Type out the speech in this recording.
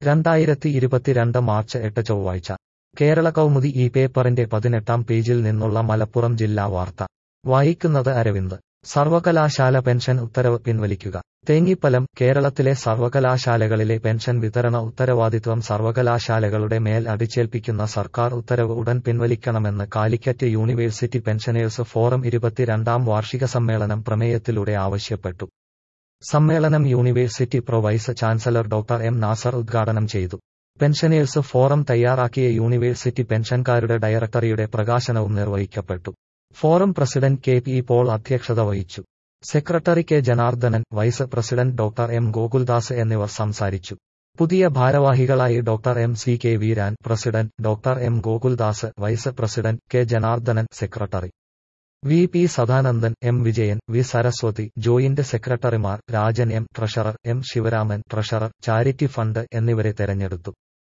രണ്ടായിരത്തി ഇരുപത്തിരണ്ട് മാർച്ച് എട്ട് ചൊവ്വാഴ്ച കേരള കൗമുദി ഈ പേപ്പറിന്റെ പതിനെട്ടാം പേജിൽ നിന്നുള്ള മലപ്പുറം ജില്ലാ വാർത്ത വായിക്കുന്നത് അരവിന്ദ് സർവകലാശാല പെൻഷൻ ഉത്തരവ് പിൻവലിക്കുക തേങ്ങിപ്പലം കേരളത്തിലെ സർവകലാശാലകളിലെ പെൻഷൻ വിതരണ ഉത്തരവാദിത്വം സർവകലാശാലകളുടെ മേൽ അടിച്ചേൽപ്പിക്കുന്ന സർക്കാർ ഉത്തരവ് ഉടൻ പിൻവലിക്കണമെന്ന് കാലിക്കറ്റ് യൂണിവേഴ്സിറ്റി പെൻഷനേഴ്സ് ഫോറം ഇരുപത്തിരണ്ടാം വാർഷിക സമ്മേളനം പ്രമേയത്തിലൂടെ ആവശ്യപ്പെട്ടു സമ്മേളനം university pro vice chancellor doctor M Nasar ഉദ്ഘാടനം ചെയ്തു പെൻഷനേഴ്സ് ഫോറം തയ്യാറാക്കിയ യൂണിവേഴ്സിറ്റി പെൻഷൻകാരുടെ ഡയറക്ടറിയുടെ പ്രകാശനവും നിർവഹിക്കപ്പെട്ടു forum president K P Paul അധ്യക്ഷത വഹിച്ചു secretary K Janardhanan vice president doctor M Gokuldas എന്നിവർ സംസാരിച്ചു പുതിയ ഭാരവാഹികളായി doctor M C K Veeran president doctor M Gokuldas vice president K Janardhanan secretary V P Sadanandan M Vijayan V Saraswathi joint സെക്രട്ടറിമാർ Rajan M treasurer M Sivaraman treasurer charity fund എന്നിവരെ തെരഞ്ഞെടുത്തു